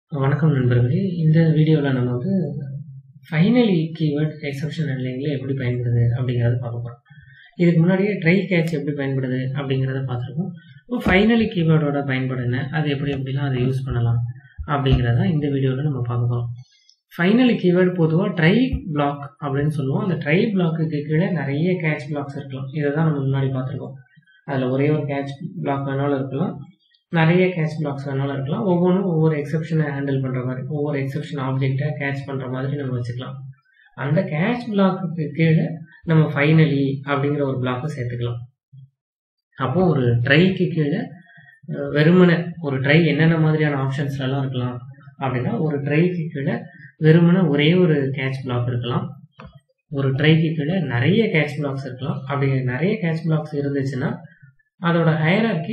வணக்கம் நண்பர்களே இந்த வீடியோவில் நம்ம வந்து ஃபைனலி கீவேர்ட் எக்ஸப்ஷன் ஹேண்ட்லிங்கில் எப்படி பயன்படுது அப்படிங்கிறத பார்க்க போகிறோம் இதுக்கு முன்னாடியே ட்ரை கேட்ச் எப்படி பயன்படுது அப்படிங்கிறத பார்த்துருக்கோம் இப்போ ஃபைனலி கீவேர்டோட பயன்பாடு என்ன அது எப்படி எப்படிலாம் அதை யூஸ் பண்ணலாம் அப்படிங்கிறத இந்த வீடியோவில் நம்ம பார்க்க போகிறோம் ஃபைனலி கீவேர்டு பொதுவாக ட்ரை பிளாக் அப்படின்னு சொல்லுவோம் அந்த ட்ரை பிளாக்குக்கு கீழே நிறைய கேட்ச் பிளாக்ஸ் இருக்கலாம் இதை தான் நம்ம முன்னாடி பார்த்துருக்கோம் அதில் ஒரே ஒரு கேட்ச் பிளாக் வேணாலும் இருக்கலாம் நிறைய கேட்ச் பிளாக்ஸ் வேணாலும் இருக்கலாம் ஒவ்வொன்றும் ஒவ்வொரு எக்ஸப்ஷனை ஹேண்டில் பண்ணுற மாதிரி ஒவ்வொரு எக்ஸப்ஷன் ஆப்ஜெக்டை கேட்ச் பண்ணுற மாதிரி நம்ம வச்சுக்கலாம் அந்த கேட்ச் பிளாக்குக்கு கீழே நம்ம ஃபைனலி அப்படிங்கிற ஒரு பிளாக்கை சேர்த்துக்கலாம் அப்போ ஒரு ட்ரைக்கு கீழே அஹ், வெறுமனே ஒரு ட்ரை என்னென்ன மாதிரியான ஆப்ஷன்ஸ்லாம் இருக்கலாம் அப்படின்னா ஒரு ட்ரைக்கு கீழே வெறுமனே ஒரே ஒரு கேட்ச் பிளாக் இருக்கலாம் ஒரு ட்ரைக்கு கீழே நிறைய கேட்ச் பிளாக்ஸ் இருக்கலாம் அப்படி நிறைய கேட்ச் பிளாக்ஸ் இருந்துச்சுன்னா அதோட ஹையரார்கி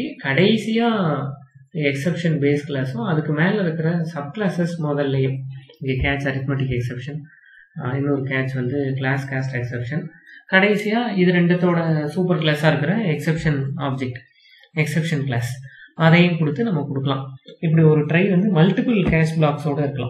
கடைசியாக எக்ஸப்ஷன் பேஸ் கிளாஸும் அதுக்கு மேலே இருக்கிற சப் கிளாஸஸ் முதல்லையும் இங்கே கேட்ச் அரித்மெட்டிக் எக்ஸப்ஷன் இன்னொரு கேட்ச் வந்து கிளாஸ் காஸ்ட் எக்ஸப்ஷன் கடைசியாக இது ரெண்டுத்தோட சூப்பர் கிளாஸாக இருக்கிற எக்ஸப்ஷன் ஆப்ஜெக்ட் எக்ஸப்ஷன் கிளாஸ் அதையும் கொடுத்து நம்ம கொடுக்கலாம் இப்படி ஒரு ட்ரை வந்து மல்டிபிள் கேஷ் பிளாக்ஸோட இருக்கலாம்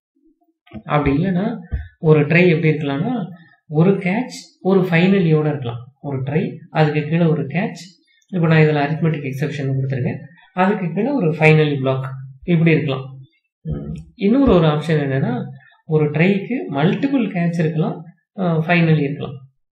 அப்படி இல்லைன்னா ஒரு ட்ரை எப்படி இருக்கலாம்னா ஒரு கேட்ச் ஒரு ஃபைனலியோட இருக்கலாம் ஒரு ட்ரை அதுக்கு கீழே ஒரு கேட்ச் இப்போ நான் இதில் அரித்மெட்டிக் எக்ஸப்ஷன் கொடுத்துருக்கேன் அதுக்கு கீழே ஒரு ஃபைனலி பிளாக் இப்படி இருக்கலாம் உம், இன்னொரு ஒரு ஆப்ஷன் என்னன்னா ஒரு ட்ரைக்கு மல்டிபிள் கேட்ச் இருக்கலாம் ஃபைனலி இருக்கலாம்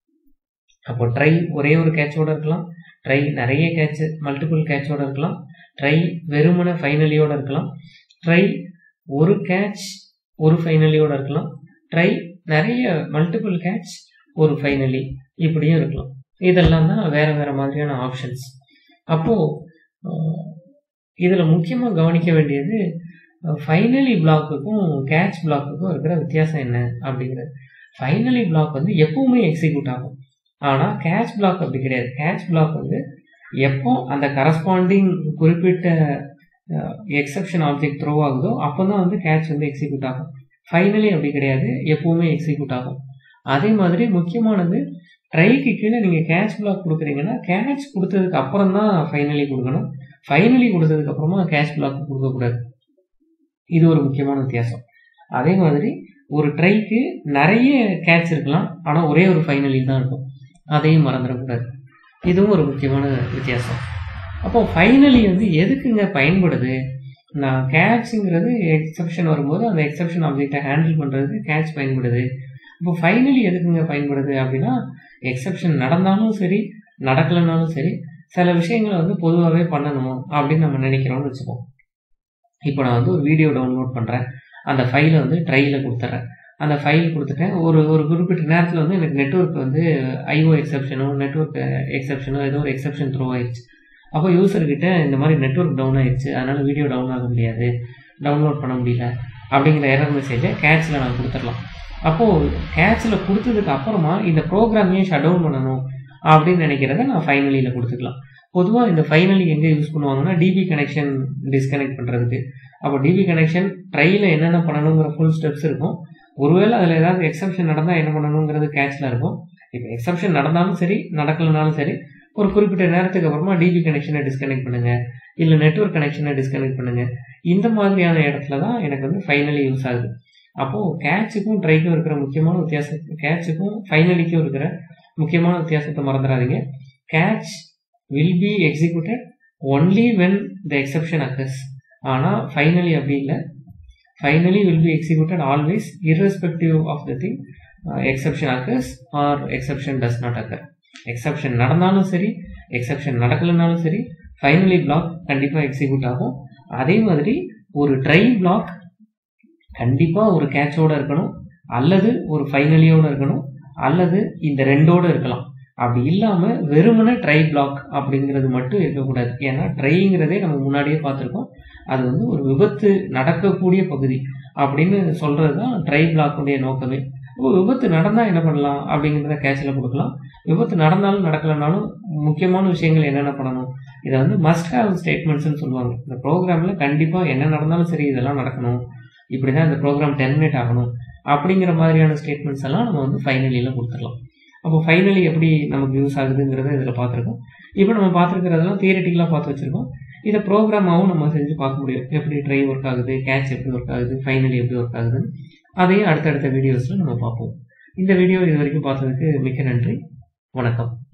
அப்போ ட்ரை ஒரே ஒரு கேட்சோட இருக்கலாம் ட்ரை நிறைய கேட்ச் மல்டிபிள் கேட்சோட இருக்கலாம் ட்ரை வெறுமனே ஃபைனலியோட இருக்கலாம் ட்ரை ஒரு கேட்ச் ஒரு ஃபைனலியோட இருக்கலாம் ட்ரை நிறைய மல்டிபிள் கேட்ச் ஒரு ஃபைனலி இப்படியும் இருக்கலாம் இதெல்லாம் தான் வேற வேற மாதிரியான ஆப்ஷன்ஸ் அப்போ அஹ், இதுல முக்கியமா கவனிக்க வேண்டியது ஃபைனலி பிளாக்குக்கும் கேட்ச் பிளாக்குக்கும் இருக்கிற வித்தியாசம் என்ன அப்படிங்கிறது ஃபைனலி பிளாக் வந்து எப்பவுமே எக்ஸிக்யூட் ஆகும் ஆனா கேட்ச் பிளாக் அப்படி கிடையாது கேட்ச் பிளாக் வந்து எப்போ அந்த கரஸ்பாண்டிங் குறிப்பிட்ட எக்ஸப்ஷன் ஆப்ஜெக்ட் த்ரோ ஆகுதோ அப்போதான் வந்து கேட்ச் வந்து எக்ஸிக்யூட் ஆகும் ஃபைனலி அப்படி கிடையாது எப்பவுமே எக்ஸிக்யூட் ஆகும் அதே மாதிரி முக்கியமானது ட்ரைக்கு கீழே நீங்கள் கேட்ச் பிளாக் கொடுக்குறீங்கன்னா கேட்ச் கொடுத்ததுக்கு அப்புறம் தான் ஃபைனலி கொடுக்கணும் ஃபைனலி கொடுத்ததுக்கு அப்புறமா கேட்ச் பிளாக் கொடுக்கக்கூடாது இது ஒரு முக்கியமான வித்தியாசம் அதே மாதிரி ஒரு ட்ரைக்கு நிறைய கேட்ச் இருக்கலாம் ஆனால் ஒரே ஒரு ஃபைனலி தான் இருக்கும் அதையும் மறந்துடக்கூடாது இதுவும் ஒரு முக்கியமான வித்தியாசம் அப்போ ஃபைனலி வந்து எதுக்குங்க பயன்படுது நான் கேட்ச்ங்கிறது எக்ஸப்ஷன் வரும்போது அந்த எக்ஸப்ஷன் ஆப்ஜெக்டை ஹேண்டில் பண்ணுறதுக்கு கேட்ச் பயன்படுது இப்போ ஃபைனலி எதுக்குங்க பயன்படுது அப்படின்னா எக்ஸப்ஷன் நடந்தாலும் சரி நடக்கலைனாலும் சரி சில விஷயங்களை வந்து பொதுவாகவே பண்ணணும் அப்படின்னு நம்ம நினைக்கிறோம்னு வச்சுப்போம் இப்போ நான் வந்து ஒரு வீடியோ டவுன்லோட் பண்ணுறேன் அந்த ஃபைலை வந்து ட்ரையில் கொடுத்துட்றேன் அந்த ஃபைல் கொடுத்துட்டேன் ஒரு ஒரு குறிப்பிட்ட நேரத்தில் வந்து எனக்கு நெட்வொர்க் வந்து ஐஓ எக்ஸப்ஷனோ நெட்வொர்க் எக்ஸப்ஷனோ ஏதோ ஒரு எக்ஸப்ஷன் த்ரோ ஆயிடுச்சு அப்போ யூசர்கிட்ட இந்த மாதிரி நெட்வொர்க் டவுன் ஆயிடுச்சு அதனால வீடியோ டவுன் ஆக முடியாது டவுன்லோட் பண்ண முடியல அப்படிங்கிற எரர் மெசேஜை கேட்சில் நான் கொடுத்துடலாம் அப்போது கேட்சில் கொடுத்ததுக்கு அப்புறமா இந்த ப்ரோக்ராமையும் ஷட் டவுன் பண்ணணும் அப்படின்னு நினைக்கிறத நான் ஃபைனலியில் கொடுத்துக்கலாம் பொதுவாக இந்த ஃபைனலி எங்கே யூஸ் பண்ணுவாங்கன்னா டிபி கனெக்ஷன் டிஸ்கனெக்ட் பண்ணுறதுக்கு அப்போ டிபி கனெக்ஷன் ட்ரையில் என்னென்ன பண்ணணுங்கிற ஃபுல் ஸ்டெப்ஸ் இருக்கும் ஒருவேளை அதில் ஏதாவது எக்ஸப்ஷன் நடந்தால் என்ன பண்ணணுங்கிறது கேட்சில் இருக்கும் இப்போ எக்ஸப்ஷன் நடந்தாலும் சரி நடக்கலனாலும் சரி ஒரு குறிப்பிட்ட நேரத்துக்கு அப்புறமா டிபி கனெக்ஷனை டிஸ்கனெக்ட் பண்ணுங்க இல்லை நெட்வொர்க் கனெக்ஷனை டிஸ்கனெக்ட் பண்ணுங்க இந்த மாதிரியான இடத்துல தான் எனக்கு வந்து ஃபைனலி யூஸ் ஆகுது அப்போது கேட்சுக்கும் ட்ரைக்கும் இருக்கிற முக்கியமான வித்தியாசம் கேட்சுக்கும் ஃபைனலிக்கும் இருக்கிற முக்கியமான வித்தியாசத்தை மறந்துடாதீங்க catch will be executed only when the exception occurs ஆனால் ஃபைனலி அப்படி இல்லை finally will be executed always irrespective of the thing exception occurs or exception does not occur exception நடந்தாலும் சரி எக்ஸப்ஷன் நடக்கலைனாலும் சரி ஃபைனலி பிளாக் கண்டிப்பாக எக்ஸிக்யூட் ஆகும் அதே மாதிரி ஒரு ட்ரை பிளாக் கண்டிப்பாக ஒரு கேட்சோட இருக்கணும் அல்லது ஒரு ஃபைனலியோட இருக்கணும் அல்லது இந்த ரெண்டோட இருக்கலாம் அப்படி இல்லாமல் வெறுமனே ட்ரை பிளாக் அப்படிங்கிறது மட்டும் இருக்கக்கூடாது ஏன்னா ட்ரைங்கிறதே நம்ம முன்னாடியே பார்த்துருக்கோம் அது வந்து ஒரு விபத்து நடக்கக்கூடிய பகுதி அப்படின்னு சொல்றது தான் ட்ரை பிளாக்குடைய நோக்கமே இப்போ விபத்து நடந்தால் என்ன பண்ணலாம் அப்படிங்கிறத கேட்சில் கொடுக்கலாம் விபத்து நடந்தாலும் நடக்கலைனாலும் முக்கியமான விஷயங்கள் என்னென்ன பண்ணணும் இதை வந்து மஸ்ட் ஹேவ் ஸ்டேட்மெண்ட்ஸ்னு சொல்லுவாங்க இந்த ப்ரோக்ராமில் கண்டிப்பாக என்ன நடந்தாலும் சரி இதெல்லாம் நடக்கணும் இப்படி தான் இந்த ப்ரோக்ராம் டெர்மினேட் ஆகணும் அப்படிங்கிற மாதிரியான ஸ்டேட்மெண்ட்ஸ் எல்லாம் நம்ம வந்து ஃபைனலியில் கொடுத்துடலாம் அப்போ ஃபைனலி எப்படி நமக்கு யூஸ் ஆகுதுங்கிறத இதில் பார்த்துருக்கோம் இப்போ நம்ம பார்த்துருக்கிறதெல்லாம் தியரட்டிக்கலாக பார்த்து வச்சுருக்கோம் இதை ப்ரோக்ராமாகவும் நம்ம செஞ்சு பார்க்க முடியும் எப்படி ட்ரை ஒர்க் ஆகுது கேட்ச் எப்படி ஒர்க் ஆகுது ஃபைனலி எப்படி ஒர்க் ஆகுதுன்னு அதையும் அடுத்தடுத்த வீடியோஸில் நம்ம பார்ப்போம் இந்த வீடியோ இது வரைக்கும் பார்த்ததுக்கு மிக்க நன்றி வணக்கம்